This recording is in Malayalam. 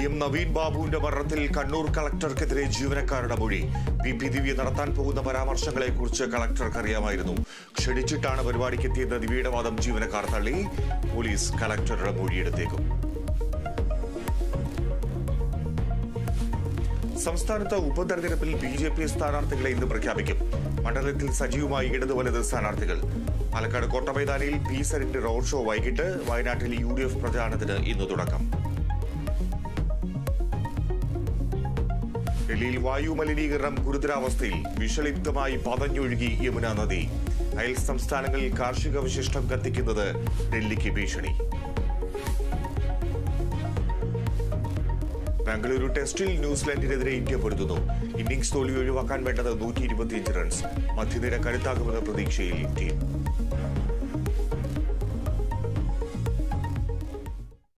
എം നവീൻ ബാബുവിന്റെ മരണത്തിൽ കണ്ണൂർ കളക്ടർക്കെതിരെ ജീവനക്കാരുടെ മൊഴി പി പി ദിവ്യ നടത്താൻ പോകുന്ന പരാമർശങ്ങളെക്കുറിച്ച് കളക്ടർക്ക് അറിയാമായിരുന്നു ക്ഷണിച്ചിട്ടാണ് പരിപാടിക്കെത്തിയെന്ന ദിവ്യയുടെ വാദം ജീവനക്കാർ തള്ളി പോലീസ് കളക്ടറുടെ മൊഴിയെടുത്തേക്കും സംസ്ഥാനത്ത് ഉപതെരഞ്ഞെടുപ്പിൽ ബി ജെ പി സ്ഥാനാർത്ഥികളെ ഇന്ന് പ്രഖ്യാപിക്കും മണ്ഡലത്തിൽ സജീവമായി ഇടതു വലത് സ്ഥാനാർത്ഥികൾ പാലക്കാട് കോട്ടമൈതാനിയിൽ പി സരിന്റെ റോഡ് ഷോ വൈകിട്ട് വയനാട്ടിൽ യു ഡി എഫ് പ്രചാരണത്തിന് ഇന്ന് തുടക്കം ഡൽഹിയിൽ വായു മലിനീകരണം ഗുരുതരാവസ്ഥയിൽ വിഷലിപ്തമായി പതഞ്ഞൊഴുകി യമുന നദി അയൽ സംസ്ഥാനങ്ങളിൽ കാർഷിക വിശിഷ്ടം കത്തിക്കുന്നത് ഡൽഹിക്ക് ഭീഷണി ബാംഗ്ലൂരു ടെസ്റ്റിൽ ന്യൂസിലാൻഡിനെതിരെ ഇന്ത്യ പൊരുതുന്നു ഇന്നിംഗ്സ് തോൽവി ഒഴിവാക്കാൻ വേണ്ടത് നൂറ്റി ഇരുപത്തിയഞ്ച് റൺസ് മധ്യനിര കരുത്താകുമെന്ന പ്രതീക്ഷയിൽ ടീം